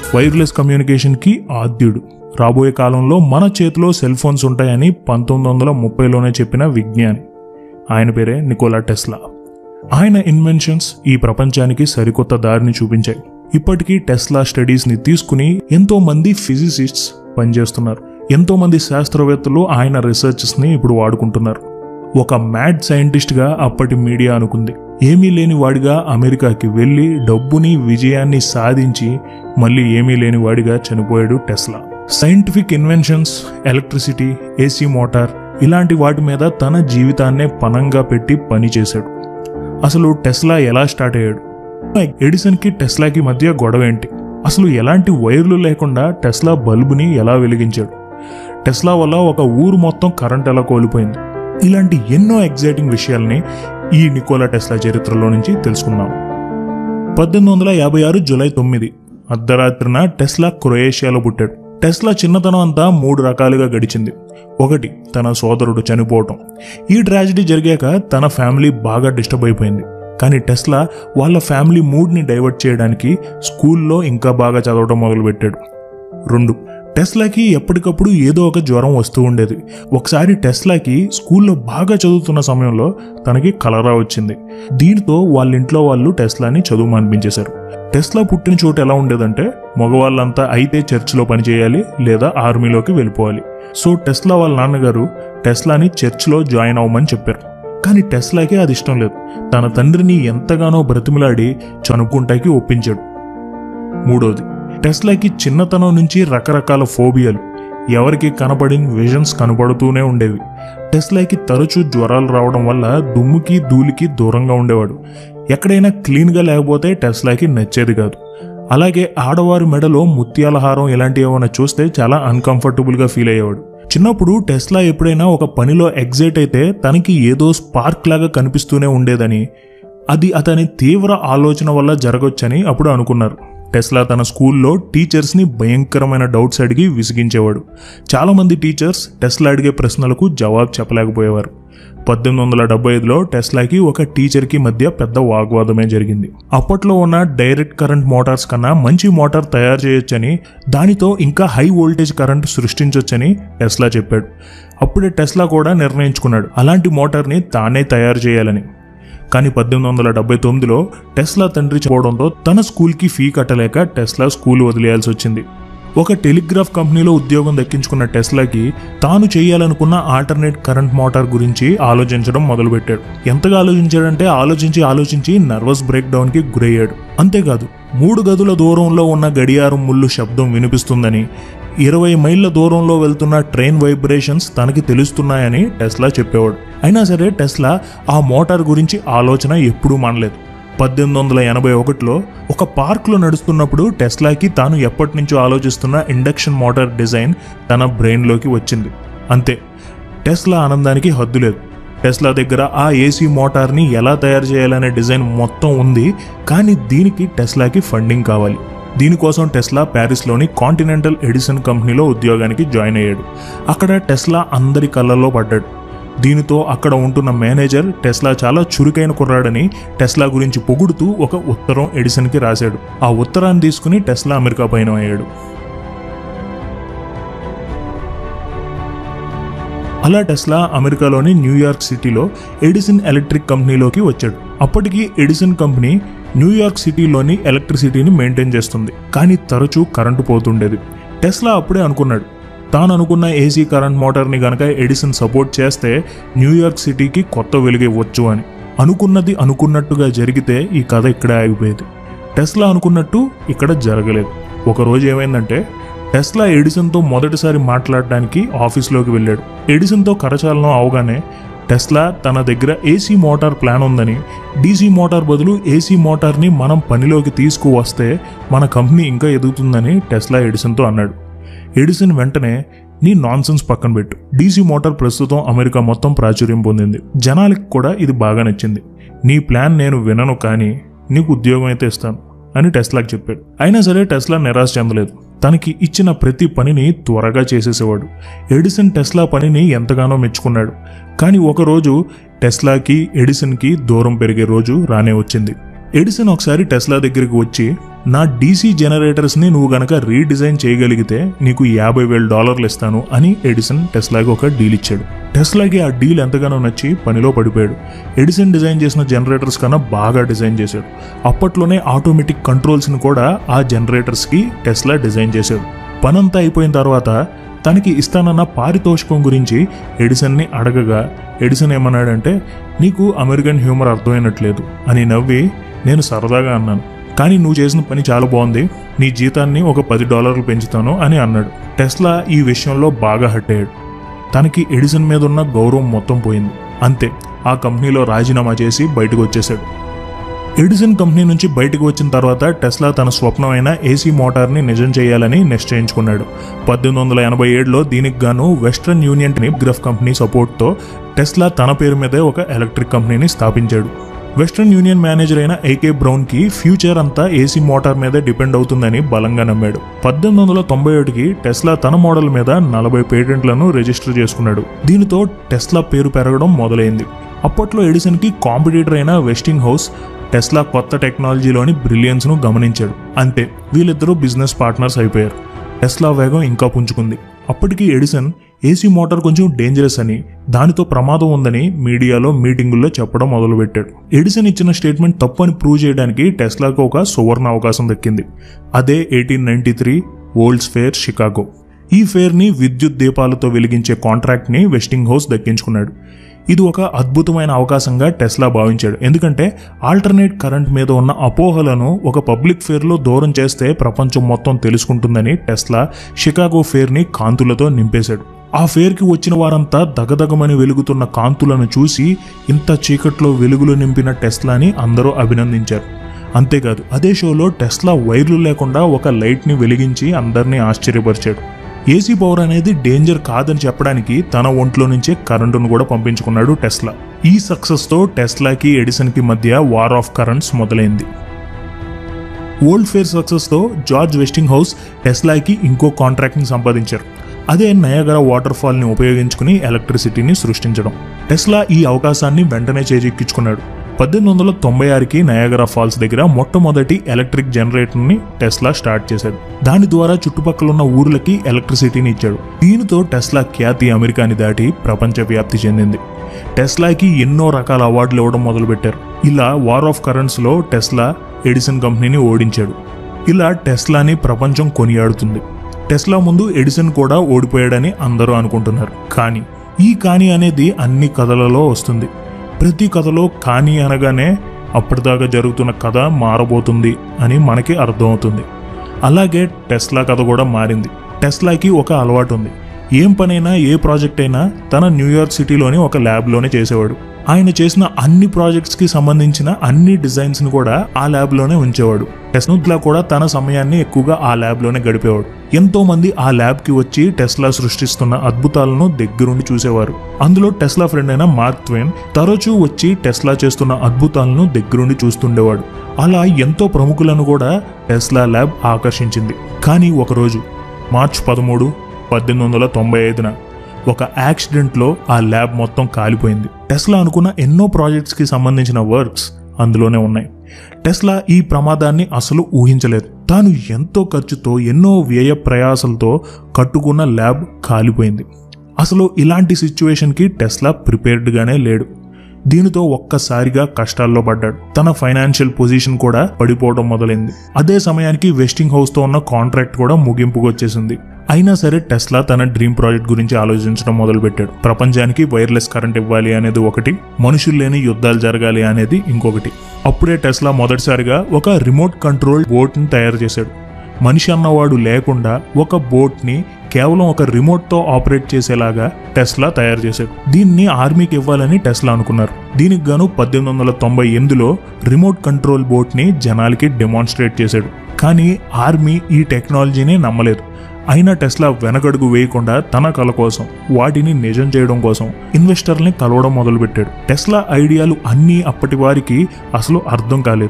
wireless కమ్యూనికేషన్కి ఆద్యుడు రాబోయే కాలంలో మన చేతిలో సెల్ ఫోన్స్ ఉంటాయని పంతొమ్మిది వందల ముప్పైలోనే చెప్పిన విజ్ఞాని ఆయన పేరే నికోలా టెస్లా ఆయన ఇన్వెన్షన్స్ ఈ ప్రపంచానికి సరికొత్త దారిని చూపించాయి ఇప్పటికీ టెస్లా స్టడీస్ని తీసుకుని ఎంతో మంది ఫిజిసిస్ట్స్ పనిచేస్తున్నారు ఎంతో మంది శాస్త్రవేత్తలు ఆయన రీసెర్చెస్ని ఇప్పుడు వాడుకుంటున్నారు ఒక మ్యాడ్ సైంటిస్ట్గా అప్పటి మీడియా అనుకుంది ఏమీ లేని వాడిగా అమెరికాకి వెళ్ళి డబ్బుని విజయాన్ని సాధించి మళ్ళీ ఏమీ లేని వాడిగా చనిపోయాడు Tesla scientific inventions electricity AC motor ఇలాంటి వాటి మీద తన జీవితాన్నే పనంగా పెట్టి పనిచేశాడు అసలు టెస్లా ఎలా స్టార్ట్ అయ్యాడు ఎడిసన్కి టెస్లాకి మధ్య గొడవ ఏంటి అసలు ఎలాంటి వైర్లు లేకుండా టెస్లా బల్బుని ఎలా వెలిగించాడు టెస్లా వల్ల ఒక ఊరు మొత్తం కరెంట్ ఎలా కోల్పోయింది ఇలాంటి ఎన్నో ఎగ్జైటింగ్ విషయాల్ని ఈ నికోలా టెస్లా చరిత్రలో నుంచి తెలుసుకుందాం పద్దెనిమిది వందల యాభై ఆరు జూలై తొమ్మిది అర్ధరాత్రిన టెస్లా క్రొయేషియాలో పుట్టాడు టెస్లా చిన్నతనం అంతా మూడు రకాలుగా గడిచింది ఒకటి తన సోదరుడు చనిపోవటం ఈ ట్రాజడీ జరిగాక తన ఫ్యామిలీ బాగా డిస్టర్బ్ అయిపోయింది కానీ టెస్లా వాళ్ళ ఫ్యామిలీ మూడ్ని డైవర్ట్ చేయడానికి స్కూల్లో ఇంకా బాగా చదవడం మొదలుపెట్టాడు రెండు టెస్లాకి ఎప్పటికప్పుడు ఏదో ఒక జ్వరం వస్తూ ఉండేది ఒకసారి టెస్లాకి స్కూల్లో బాగా చదువుతున్న సమయంలో తనకి కలరా వచ్చింది దీంతో వాళ్ళ ఇంట్లో వాళ్ళు టెస్లాని చదువు మానిపించేశారు టెస్లా పుట్టిన చోటు ఎలా ఉండేదంటే మగవాళ్ళంతా అయితే చర్చిలో పనిచేయాలి లేదా ఆర్మీలోకి వెళ్ళిపోవాలి సో టెస్లా వాళ్ళ నాన్నగారు టెస్లాని చర్చ్లో జాయిన్ అవ్వమని చెప్పారు కానీ టెస్లాకి అది ఇష్టం లేదు తన తండ్రిని ఎంతగానో బ్రతిమలాడి చనుక్కుంటాకి ఒప్పించాడు మూడోది టెస్లాకి చిన్నతనం నుంచి రకరకాల ఫోబియాలు ఎవరికి కనపడిన విజన్స్ కనపడుతూనే ఉండేవి టెస్లాకి తరచూ జ్వరాలు రావడం వల్ల దుమ్ముకి ధూళికి దూరంగా ఉండేవాడు ఎక్కడైనా క్లీన్గా లేకపోతే టెస్లాకి నచ్చేది కాదు అలాగే ఆడవారి మెడలో ముత్యాల హారం ఇలాంటివి ఏమైనా చూస్తే చాలా అన్కంఫర్టబుల్గా ఫీల్ అయ్యేవాడు చిన్నప్పుడు టెస్లా ఎప్పుడైనా ఒక పనిలో ఎగ్జైట్ అయితే తనకి ఏదో స్పార్క్ లాగా కనిపిస్తూనే ఉండేదని అది అతని తీవ్ర ఆలోచన వల్ల జరగొచ్చని అప్పుడు అనుకున్నారు టెస్లా తన స్కూల్లో టీచర్స్ని భయంకరమైన డౌట్స్ అడిగి విసిగించేవాడు చాలామంది టీచర్స్ టెస్లా అడిగే ప్రశ్నలకు జవాబు చెప్పలేకపోయేవారు పద్దెనిమిది వందల డెబ్బై ఐదులో టెస్లాకి ఒక టీచర్కి మధ్య పెద్ద వాగ్వాదమే జరిగింది అప్పట్లో ఉన్న డైరెక్ట్ కరెంట్ మోటార్స్ కన్నా మంచి మోటార్ తయారు చేయొచ్చని దానితో ఇంకా హై వోల్టేజ్ కరెంట్ సృష్టించొచ్చని టెస్లా చెప్పాడు అప్పుడే టెస్లా కూడా నిర్ణయించుకున్నాడు అలాంటి మోటార్ని తానే తయారు చేయాలని కానీ పద్దెనిమిది వందల డెబ్బై తొమ్మిదిలో టెస్లా తండ్రి చనిపోవడంతో తన స్కూల్కి ఫీ కట్టలేక టెస్లా స్కూల్ వదిలేయాల్సి వచ్చింది ఒక టెలిగ్రాఫ్ కంపెనీలో ఉద్యోగం దక్కించుకున్న టెస్లాకి తాను చేయాలనుకున్న ఆల్టర్నేట్ కరెంట్ మోటార్ గురించి ఆలోచించడం మొదలుపెట్టాడు ఎంతగా ఆలోచించాడంటే ఆలోచించి ఆలోచించి నర్వస్ బ్రేక్ డౌన్కి గురయ్యాడు అంతేకాదు మూడు గదుల దూరంలో ఉన్న గడియారం ముళ్ళు శబ్దం వినిపిస్తుందని ఇరవై మైళ్ళ దూరంలో వెళ్తున్న ట్రైన్ వైబ్రేషన్స్ తనకి తెలుస్తున్నాయని టెస్లా చెప్పేవాడు అయినా సరే టెస్లా ఆ మోటార్ గురించి ఆలోచన ఎప్పుడూ మానలేదు పద్దెనిమిది వందల ఎనభై ఒకటిలో ఒక పార్క్లో నడుస్తున్నప్పుడు టెస్లాకి తాను ఎప్పటి నుంచో ఆలోచిస్తున్న ఇండక్షన్ మోటార్ డిజైన్ తన బ్రెయిన్లోకి వచ్చింది అంతే టెస్లా ఆనందానికి హద్దు లేదు టెస్లా దగ్గర ఆ ఏసీ మోటార్ని ఎలా తయారు చేయాలనే డిజైన్ మొత్తం ఉంది కానీ దీనికి టెస్లాకి ఫండింగ్ కావాలి దీనికోసం టెస్లా ప్యారిస్లోని కాంటినెంటల్ ఎడిసన్ కంపెనీలో ఉద్యోగానికి జాయిన్ అయ్యాడు అక్కడ టెస్లా అందరి కళ్ళల్లో పడ్డాడు దీనితో అక్కడ ఉంటున్న మేనేజర్ టెస్లా చాలా చురుకైన కుర్రాడని టెస్లా గురించి పొగుడుతూ ఒక ఉత్తరం ఎడిసన్కి రాశాడు ఆ ఉత్తరాన్ని తీసుకుని టెస్లా అమెరికా పైన అయ్యాడు అలా టెస్లా అమెరికాలోని న్యూయార్క్ సిటీలో ఎడిసన్ ఎలక్ట్రిక్ కంపెనీలోకి వచ్చాడు అప్పటికి ఎడిసన్ కంపెనీ న్యూయార్క్ సిటీలోని ఎలక్ట్రిసిటీని మెయింటైన్ చేస్తుంది కానీ తరచూ కరెంటు పోతుండేది టెస్లా అప్పుడే అనుకున్నాడు తాను అనుకున్న ఏసీ కరెంట్ మోటార్ని గనక ఎడిసన్ సపోర్ట్ చేస్తే న్యూయార్క్ సిటీకి కొత్త వెలుగు ఇవ్వచ్చు అని అనుకున్నది అనుకున్నట్టుగా జరిగితే ఈ కథ ఇక్కడే ఆగిపోయేది టెస్లా అనుకున్నట్టు ఇక్కడ జరగలేదు ఒకరోజు ఏమైందంటే టెస్లా ఎడిసన్తో మొదటిసారి మాట్లాడడానికి ఆఫీస్లోకి వెళ్ళాడు ఎడిసన్తో కరచాలనం అవగానే టెస్లా తన దగ్గర ఏసీ మోటార్ ప్లాన్ ఉందని డీసీ మోటార్ బదులు ఏసీ మోటార్ని మనం పనిలోకి తీసుకువస్తే మన కంపెనీ ఇంకా ఎదుగుతుందని టెస్లా ఎడిసన్తో అన్నాడు ఎడిసన్ వెంటనే నీ నాన్సెన్స్ పక్కన పెట్టు డీసీ మోటార్ ప్రస్తుతం అమెరికా మొత్తం ప్రాచుర్యం పొందింది జనాలకి కూడా ఇది బాగా నచ్చింది నీ ప్లాన్ నేను వినను కానీ నీకు ఉద్యోగం అయితే ఇస్తాను అని టెస్లాకి చెప్పాడు అయినా సరే టెస్లా నిరాశ చెందలేదు తనకి ఇచ్చిన ప్రతి పనిని త్వరగా చేసేసేవాడు ఎడిసన్ టెస్లా పనిని ఎంతగానో మెచ్చుకున్నాడు కానీ ఒకరోజు టెస్లాకి ఎడిసన్కి దూరం పెరిగే రోజు రానే వచ్చింది ఎడిసన్ ఒకసారి టెస్లా దగ్గరికి వచ్చి నా డీసీ జనరేటర్స్ని నువ్వు గనక రీడిజైన్ చేయగలిగితే నీకు యాభై వేల డాలర్లు ఇస్తాను అని ఎడిసన్ టెస్లాకి ఒక డీల్ ఇచ్చాడు టెస్లాకి ఆ డీల్ ఎంతగానో నచ్చి పనిలో పడిపోయాడు ఎడిసన్ డిజైన్ చేసిన జనరేటర్స్ కన్నా బాగా డిజైన్ చేశాడు అప్పట్లోనే ఆటోమేటిక్ కంట్రోల్స్ని కూడా ఆ జనరేటర్స్కి టెస్లా డిజైన్ చేశాడు పనంతా అయిపోయిన తర్వాత తనకి ఇస్తానన్న పారితోషికం గురించి ఎడిసన్ని అడగగా ఎడిసన్ ఏమన్నాడంటే నీకు అమెరికన్ హ్యూమర్ అర్థమైనట్లేదు అని నవ్వి నేను సరదాగా అన్నాను కానీ నువ్వు చేసిన పని చాలా బాగుంది నీ జీతాన్ని ఒక పది డాలర్లు పెంచుతాను అని అన్నాడు టెస్లా ఈ విషయంలో బాగా హట్ అయ్యాడు తనకి ఎడిసన్ మీద ఉన్న గౌరవం మొత్తం పోయింది అంతే ఆ కంపెనీలో రాజీనామా చేసి బయటకు వచ్చేశాడు ఎడిసన్ కంపెనీ నుంచి బయటకు వచ్చిన తర్వాత టెస్లా తన స్వప్నమైన ఏసీ మోటార్ని నిజం చేయాలని నిశ్చయించుకున్నాడు పద్దెనిమిది వందల ఎనభై ఏడులో దీనికి గాను వెస్ట్రన్ యూనియన్ గ్రఫ్ కంపెనీ సపోర్ట్తో టెస్లా తన పేరు మీదే ఒక ఎలక్ట్రిక్ కంపెనీని స్థాపించాడు వెస్ట్రన్ యూనియన్ మేనేజర్ అయిన ఏకే బ్రౌన్ కి ఫ్యూచర్ అంతా ఏసీ మోటార్ మీదే డిపెండ్ అవుతుందని బలంగా నమ్మాడు పద్దెనిమిది వందల తొంభై ఏడుకి టెస్లా తన మోడల్ మీద నలభై పేటెంట్లను రిజిస్టర్ చేసుకున్నాడు దీనితో టెస్లా పేరు పెరగడం మొదలైంది అప్పట్లో ఎడిసన్ కి కాంపిటీటర్ అయిన వెస్టింగ్ హౌస్ టెస్లా కొత్త టెక్నాలజీలోని బ్రిలియన్స్ ను గమనించాడు అంతే వీళ్ళిద్దరూ బిజినెస్ పార్ట్నర్స్ అయిపోయారు టెస్లా వేగం ఇంకా పుంజుకుంది అప్పటికి ఎడిసన్ ఏసీ మోటార్ కొంచెం డేంజరస్ అని దానితో ప్రమాదం ఉందని మీడియాలో మీటింగుల్లో చెప్పడం మొదలుపెట్టాడు ఎడిసన్ ఇచ్చిన స్టేట్మెంట్ తప్పు అని ప్రూవ్ చేయడానికి టెస్లాకు ఒక సువర్ణ అవకాశం దక్కింది అదే eighteen ninety three World's Fair Chicago ఈ ఫేర్ని విద్యుత్ దీపాలతో వెలిగించే కాంట్రాక్ట్ని వెస్టింగ్ హౌస్ దక్కించుకున్నాడు ఇది ఒక అద్భుతమైన అవకాశంగా టెస్లా భావించాడు ఎందుకంటే ఆల్టర్నేట్ కరెంట్ మీద ఉన్న అపోహలను ఒక పబ్లిక్ ఫేర్లో దూరం చేస్తే ప్రపంచం మొత్తం తెలుసుకుంటుందని టెస్లా షికాగో ఫేర్ని కాంతులతో నింపేశాడు ఆ ఫేర్కి వచ్చిన వారంతా దగదగమని వెలుగుతున్న కాంతులను చూసి ఇంత చీకట్లో వెలుగులు నింపిన టెస్లాని అందరూ అభినందించారు అంతేకాదు అదే షోలో టెస్లా వైర్లు లేకుండా ఒక లైట్ని వెలిగించి అందరినీ ఆశ్చర్యపరిచాడు ఏసీ పవర్ అనేది డేంజర్ కాదని చెప్పడానికి తన ఒంట్లో నుంచే కరెంటును కూడా పంపించుకున్నాడు టెస్లా ఈ సక్సెస్తో టెస్లాకి ఎడిసన్కి మధ్య వార్ ఆఫ్ కరెంట్స్ మొదలైంది వరల్డ్ ఫేర్ సక్సెస్తో జార్జ్ వెస్టింగ్ హౌస్ టెస్లాకి ఇంకో కాంట్రాక్ట్ని సంపాదించారు అదే నయగరా వాటర్ ఫాల్ని ఉపయోగించుకుని ఎలక్ట్రిసిటీని సృష్టించడం టెస్లా ఈ అవకాశాన్ని వెంటనే చేజిక్కించుకున్నాడు పద్దెనిమిది వందల తొంభై ఆరుకి నయాగరా ఫాల్స్ దగ్గర మొట్టమొదటి ఎలక్ట్రిక్ జనరేటర్ని టెస్లా స్టార్ట్ చేశాడు దాని ద్వారా చుట్టుపక్కల ఉన్న ఊర్లకి ఎలక్ట్రిసిటీని ఇచ్చాడు దీనితో టెస్లా ఖ్యాతి అమెరికాని దాటి ప్రపంచ వ్యాప్తి చెందింది టెస్లాకి ఎన్నో రకాల అవార్డులు ఇవ్వడం మొదలుపెట్టారు ఇలా వార్ ఆఫ్ కరెంట్స్లో టెస్లా ఎడిసన్ కంపెనీని ఓడించాడు ఇలా టెస్లాని ప్రపంచం కొనియాడుతుంది టెస్లా ముందు ఎడిసన్ కూడా ఓడిపోయాడని అందరూ అనుకుంటున్నారు కానీ ఈ కానీ అనేది అన్ని కథలలో వస్తుంది ప్రతి కథలో కానీ అనగానే అప్పటిదాకా జరుగుతున్న కథ మారబోతుంది అని మనకి అర్థమవుతుంది అలాగే టెస్లా కథ కూడా మారింది టెస్లాకి ఒక అలవాటు ఉంది ఏం పనైనా ఏ ప్రాజెక్ట్ అయినా తన న్యూయార్క్ సిటీలోని ఒక ల్యాబ్లోనే చేసేవాడు ఆయన చేసిన అన్ని ప్రాజెక్ట్స్కి సంబంధించిన అన్ని డిజైన్స్ని కూడా ఆ ల్యాబ్లోనే ఉంచేవాడు టెస్లా కూడా తన సమయాన్ని ఎక్కువగా ఆ ల్యాబ్లోనే గడిపేవాడు ఎంతో మంది ఆ ల్యాబ్కి వచ్చి టెస్లా సృష్టిస్తున్న అద్భుతాలను దగ్గరుండి చూసేవారు అందులో టెస్లా ఫ్రెండ్ అయిన మార్క్ ట్వెన్ తరచూ వచ్చి టెస్లా చేస్తున్న అద్భుతాలను దగ్గరుండి చూస్తుండేవాడు అలా ఎంతో ప్రముఖులను కూడా టెస్లా ల్యాబ్ ఆకర్షించింది కానీ ఒకరోజు మార్చ్ పదమూడు పద్దెనిమిది వందల తొంభై ఐదున ఒక యాక్సిడెంట్లో ఆ ల్యాబ్ మొత్తం కాలిపోయింది టెస్లా అనుకున్న ఎన్నో ప్రాజెక్ట్స్కి సంబంధించిన వర్క్స్ అందులోనే ఉన్నాయి టెస్లా ఈ ప్రమాదాన్ని అసలు ఊహించలేదు తాను ఎంతో ఖర్చుతో ఎన్నో వ్యయ ప్రయాసలతో కట్టుకున్న ల్యాబ్ కాలిపోయింది అసలు ఇలాంటి సిచ్యువేషన్కి టెస్లా ప్రిపేర్డ్గానే లేడు దీనితో ఒక్కసారిగా కష్టాల్లో పడ్డాడు తన ఫైనాన్షియల్ పొజిషన్ కూడా పడిపోవడం మొదలైంది అదే సమయానికి వెస్టింగ్ హౌస్తో ఉన్న కాంట్రాక్ట్ కూడా ముగింపుకు వచ్చేసింది అయినా సరే టెస్లా తన డ్రీమ్ ప్రాజెక్ట్ గురించి ఆలోచించడం మొదలుపెట్టాడు ప్రపంచానికి వైర్లెస్ కరెంట్ ఇవ్వాలి అనేది ఒకటి మనుషులు లేని యుద్ధాలు జరగాలి అనేది ఇంకొకటి అప్పుడే టెస్లా మొదటిసారిగా ఒక రిమోట్ కంట్రోల్ బోట్ని తయారు చేశాడు మనిషి అన్నవాడు లేకుండా ఒక బోట్ని కేవలం ఒక రిమోట్తో ఆపరేట్ చేసేలాగా టెస్లా తయారు చేశాడు దీన్ని ఆర్మీకి ఇవ్వాలని టెస్లా అనుకున్నారు దీనికి గాను పద్దెనిమిది వందల తొంభై ఎనిమిదిలో రిమోట్ కంట్రోల్ బోట్ని జనాలకి డెమాన్స్ట్రేట్ చేశాడు కానీ ఆర్మీ ఈ టెక్నాలజీని నమ్మలేదు అయినా టెస్లా వెనకడుగు వేయకుండా తన కల కోసం వాటిని నిజం చేయడం కోసం ఇన్వెస్టర్ని కలవడం మొదలుపెట్టాడు టెస్లా ఐడియాలు అన్నీ అప్పటి వారికి అసలు అర్థం కాలేదు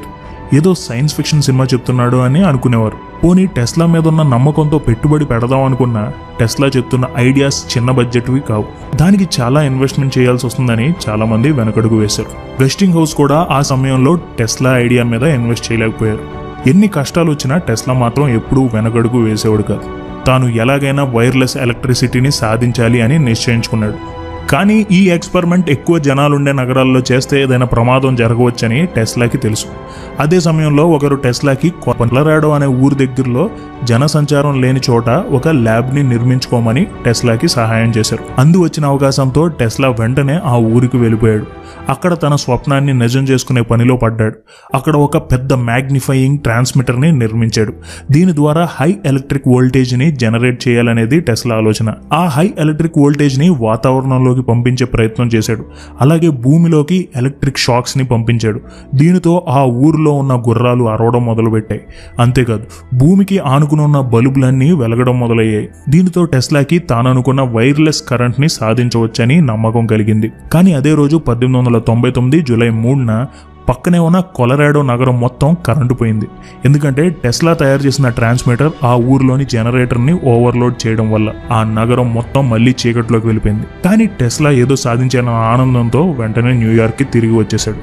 ఏదో సైన్స్ ఫిక్షన్ సినిమా చెప్తున్నాడు అని అనుకునేవారు పోనీ టెస్లా మీద ఉన్న నమ్మకంతో పెట్టుబడి పెడదాం అనుకున్న టెస్లా చెప్తున్న ఐడియాస్ చిన్న బడ్జెట్వి కావు దానికి చాలా ఇన్వెస్ట్మెంట్ చేయాల్సి వస్తుందని చాలా మంది వెనకడుగు వేశారు వెస్టింగ్ హౌస్ కూడా ఆ సమయంలో టెస్లా ఐడియా మీద ఇన్వెస్ట్ చేయలేకపోయారు ఎన్ని కష్టాలు వచ్చినా టెస్లా మాత్రం ఎప్పుడూ వెనకడుగు వేసేవాడు కాదు తాను ఎలాగైనా వైర్లెస్ ఎలక్ట్రిసిటీని సాధించాలి అని నిశ్చయించుకున్నాడు కానీ ఈ ఎక్స్పెరిమెంట్ ఎక్కువ జనాలుండే నగరాల్లో చేస్తే ఏదైనా ప్రమాదం జరగవచ్చని టెస్లాకి తెలుసు అదే సమయంలో ఒకరు టెస్లాకి కొలరాడో అనే ఊరు దగ్గరలో జనసంచారం లేని చోట ఒక ల్యాబ్ని నిర్మించుకోమని టెస్లాకి సహాయం చేశారు అందు వచ్చిన అవకాశంతో టెస్లా వెంటనే ఆ ఊరికి వెళ్ళిపోయాడు అక్కడ తన స్వప్నాన్ని నిజం చేసుకునే పనిలో పడ్డాడు అక్కడ ఒక పెద్ద మ్యాగ్నిఫైయింగ్ ట్రాన్స్మిటర్ని నిర్మించాడు దీని ద్వారా హై ఎలక్ట్రిక్ వోల్టేజ్ని జనరేట్ చేయాలనేది టెస్లా ఆలోచన ఆ హై ఎలక్ట్రిక్ వోల్టేజ్ని వాతావరణంలోకి పంపించే ప్రయత్నం చేశాడు అలాగే భూమిలోకి ఎలక్ట్రిక్ షాక్స్ని పంపించాడు దీనితో ఆ ఊరిలో ఉన్న గుర్రాలు అరవడం మొదలుపెట్టాయి అంతేకాదు భూమికి ఆనుకుని ఉన్న బల్బులన్నీ వెలగడం మొదలయ్యాయి దీనితో టెస్లాకి తాను అనుకున్న వైర్లెస్ కరెంట్ని సాధించవచ్చని నమ్మకం కలిగింది కానీ అదే రోజు పద్దెనిమిది వందల తొంభై తొమ్మిది జూలై మూడున పక్కనే ఉన్న కొలరాడో నగరం మొత్తం కరెంటు పోయింది ఎందుకంటే టెస్లా తయారు చేసిన ట్రాన్స్మిటర్ ఆ ఊరిలోని జనరేటర్ని ఓవర్లోడ్ చేయడం వల్ల ఆ నగరం మొత్తం మళ్ళీ చీకట్లోకి వెళ్ళిపోయింది కానీ టెస్లా ఏదో సాధించిన ఆనందంతో వెంటనే న్యూయార్క్కి తిరిగి వచ్చేశాడు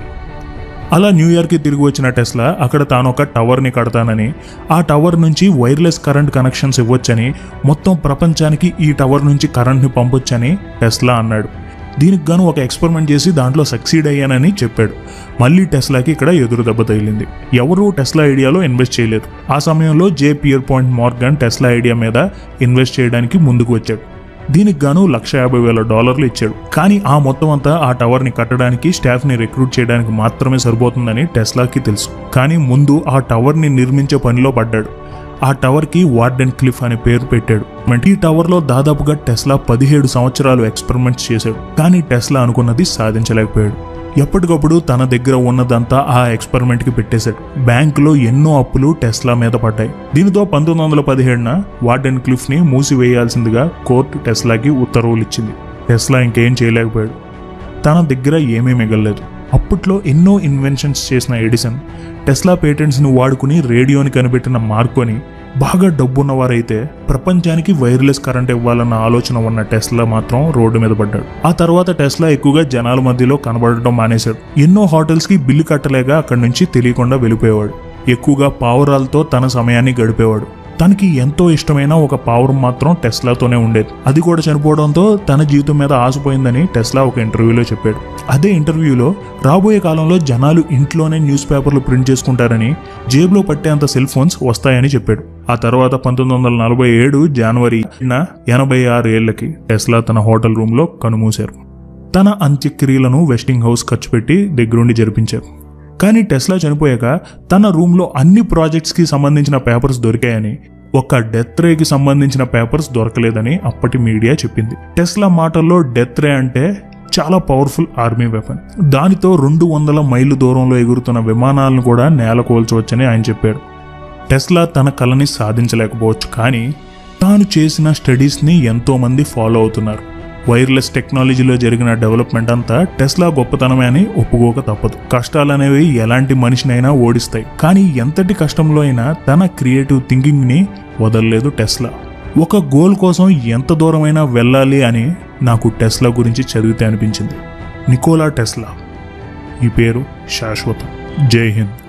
అలా న్యూయార్క్కి తిరిగి వచ్చిన టెస్లా అక్కడ తాను ఒక టవర్ని కడతానని ఆ టవర్ నుంచి వైర్లెస్ కరెంట్ కనెక్షన్స్ ఇవ్వొచ్చని మొత్తం ప్రపంచానికి ఈ టవర్ నుంచి కరెంట్ని పంపొచ్చని టెస్లా అన్నాడు దీనికి గాను ఒక ఎక్స్పెరిమెంట్ చేసి దాంట్లో సక్సీడ్ అయ్యానని చెప్పాడు మళ్ళీ టెస్లాకి ఇక్కడ ఎదురు దెబ్బ తగిలింది ఎవరూ టెస్లా ఐడియాలో ఇన్వెస్ట్ చేయలేదు ఆ సమయంలో J Pierpont Morgan Tesla idea మీద ఇన్వెస్ట్ చేయడానికి ముందుకు వచ్చాడు దీనికి గాను లక్ష యాభై వేల డాలర్లు ఇచ్చాడు కానీ ఆ మొత్తం అంతా ఆ టవర్ని కట్టడానికి స్టాఫ్ని రిక్రూట్ చేయడానికి మాత్రమే సరిపోతుందని టెస్లాకి తెలుసు కానీ ముందు ఆ టవర్ని నిర్మించే పనిలో పడ్డాడు ఆ టవర్కి వార్డెన్ క్లిఫ్ అనే పేరు పెట్టాడు ఈ టవర్లో దాదాపుగా టెస్లా పదిహేడు సంవత్సరాలు ఎక్స్పెరిమెంట్స్ చేశాడు కానీ టెస్లా అనుకున్నది సాధించలేకపోయాడు ఎప్పటికప్పుడు తన దగ్గర ఉన్నదంతా ఆ ఎక్స్పెరిమెంట్కి పెట్టేశాడు బ్యాంకులో ఎన్నో అప్పులు టెస్లా మీద పడ్డాయి దీనితో పంతొమ్మిది వందల పదిహేడున వార్డెన్ క్లిఫ్ని మూసివేయాల్సిందిగా కోర్టు టెస్లాకి ఉత్తర్వులు ఇచ్చింది టెస్లా ఇంకేం చేయలేకపోయాడు తన దగ్గర ఏమీ మిగలలేదు అప్పట్లో ఎన్నో ఇన్వెన్షన్స్ చేసిన ఎడిసన్ టెస్లా పేటెంట్స్ని వాడుకుని రేడియోని కనిపెట్టిన మార్కోని బాగా డబ్బున్నవారైతే ప్రపంచానికి వైర్లెస్ కరెంట్ ఇవ్వాలన్న ఆలోచన ఉన్న టెస్లా మాత్రం రోడ్డు మీద పడ్డాడు ఆ తర్వాత టెస్లా ఎక్కువగా జనాల మధ్యలో కనబడటం మానేశాడు ఎన్నో హోటల్స్కి బిల్లు కట్టలేక అక్కడి నుంచి తెలియకుండా వెళ్ళిపోయేవాడు ఎక్కువగా పావురాలతో తన సమయాన్ని గడిపేవాడు తనకి ఎంతో ఇష్టమైన ఒక పావురం మాత్రం టెస్లాతోనే ఉండేది అది కూడా చనిపోవడంతో తన జీవితం మీద ఆశపోయిందని టెస్లా ఒక ఇంటర్వ్యూలో చెప్పాడు అదే ఇంటర్వ్యూలో రాబోయే కాలంలో జనాలు ఇంట్లోనే న్యూస్ పేపర్లు ప్రింట్ చేసుకుంటారని జేబులో పట్టేంత సెల్ ఫోన్స్ వస్తాయని చెప్పాడు ఆ తర్వాత పంతొమ్మిది వందల నలభై ఏడు జనవరి ఎనభై ఆరు ఏళ్లకి టెస్లా తన హోటల్ రూమ్లో కనుమూశారు తన అంత్యక్రియలను వెస్టింగ్ హౌస్ ఖర్చు పెట్టి దగ్గరుండి జరిపించారు కానీ టెస్లా చనిపోయాక తన రూమ్లో అన్ని ప్రాజెక్ట్స్కి సంబంధించిన పేపర్స్ దొరికాయని ఒక డెత్ రేకి సంబంధించిన పేపర్స్ దొరకలేదని అప్పటి మీడియా చెప్పింది టెస్లా మాటల్లో డెత్ రే అంటే చాలా పవర్ఫుల్ ఆర్మీ వెపన్ దానితో రెండు వందల మైళ్ళు దూరంలో ఎగురుతున్న విమానాలను కూడా నేలకోల్చవచ్చని ఆయన చెప్పాడు టెస్లా తన కళని సాధించలేకపోవచ్చు కానీ తాను చేసిన స్టడీస్ని ఎంతోమంది ఫాలో అవుతున్నారు వైర్లెస్ టెక్నాలజీలో జరిగిన డెవలప్మెంట్ అంతా టెస్లా గొప్పతనమే అని ఒప్పుకోక తప్పదు కష్టాలనేవి ఎలాంటి మనిషినైనా ఓడిస్తాయి కానీ ఎంతటి కష్టంలో అయినా తన క్రియేటివ్ థింకింగ్ని వదలలేదు టెస్లా ఒక గోల్ కోసం ఎంత దూరమైనా వెళ్ళాలి అని నాకు టెస్లా గురించి చదివితే అనిపించింది నికోలా టెస్లా ఈ పేరు శాశ్వతం జై హింద్